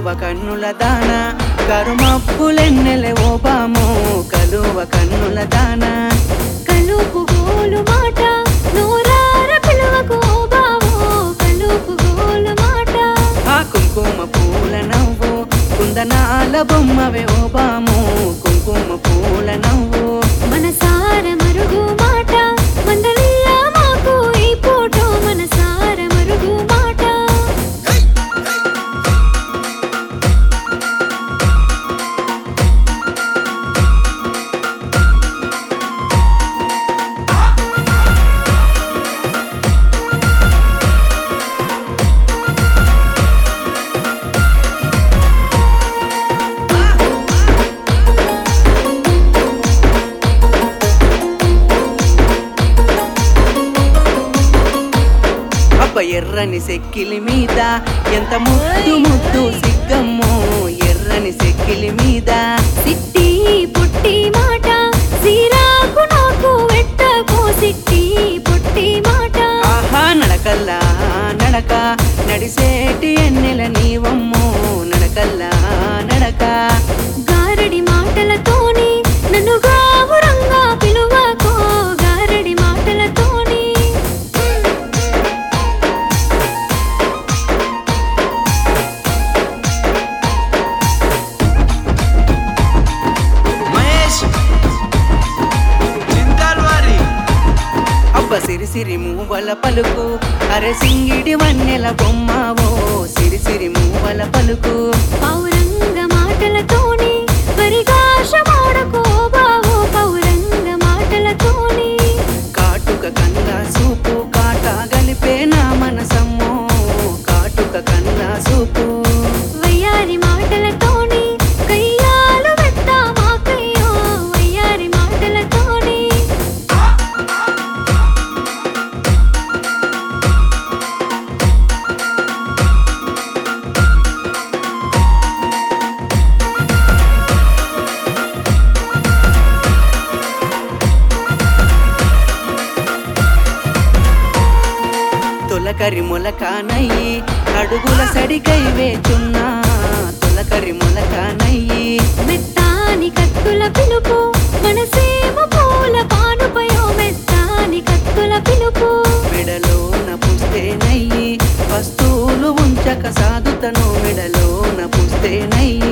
కలువ కన్నుల దాన కరుమప్పులెన్నెలే ఓబాము కలువ కన్నుల దాన కలుపు గోలు మాట నోరార పిలువకు ఓ బావో కలుపు గోలు మాట ఆ కుంకుమ పూల నవ్వు కుందనాల బొమ్మవే ఓబాము కుంకుమ పూల నవ్వు మనసార మరుగు మాట మందలియ మాకు ఈ పూటో మనసార మరుగు మాట అబ్బ ఎర్రని సెక్కిలి మీద ఎంత ముద్దు ముద్దు సిగ్గమ్మో ఎర్రని సెక్కిలి మీద సిట్టి పుట్టి మాట సీరాకు నాకు వెట్టకో సిట్టి పుట్టి మాట ఆహా నడకల్లా నడక నడిసేటి ఎన్నెల నీవమ్మో నడకల్లా నడక గారడి మాటలతోని నన్ను గావురంగా పిలువకో గారడి మాటలతోని మహేష్ చింతాల్వారి అబ్బ సిరి సిరి మూవల పలుకు అరె సింగిడి వన్నెల బొమ్మవో సిరి సిరి మూవల పలుకు పౌరంగ మాటలతోని పరిగాష మాడకో బావో పౌరంగ మాటలతోని కాటుక కన్నా సూపు కాటా గలిపే నా మనసమ్మో కాటుక కన్నా సూపు వయ్యారి మాటలతోని కయ్యాలు వెత్తా మాకయ్యో వయ్యారి మాటలతోని తొలకరి మొలకానయ్యి అడుగుల సడికై వేచున్నా తొలకరి మొలకానయ్యి మెత్తాని కత్తుల పిలుపు మనసేమ పూల పానుపయో మెత్తాని కత్తుల పిలుపు మెడలోన పుస్తేనయ్యి వస్తువులు ఉంచక సాధుతను మెడలోన పుస్తేనయ్యి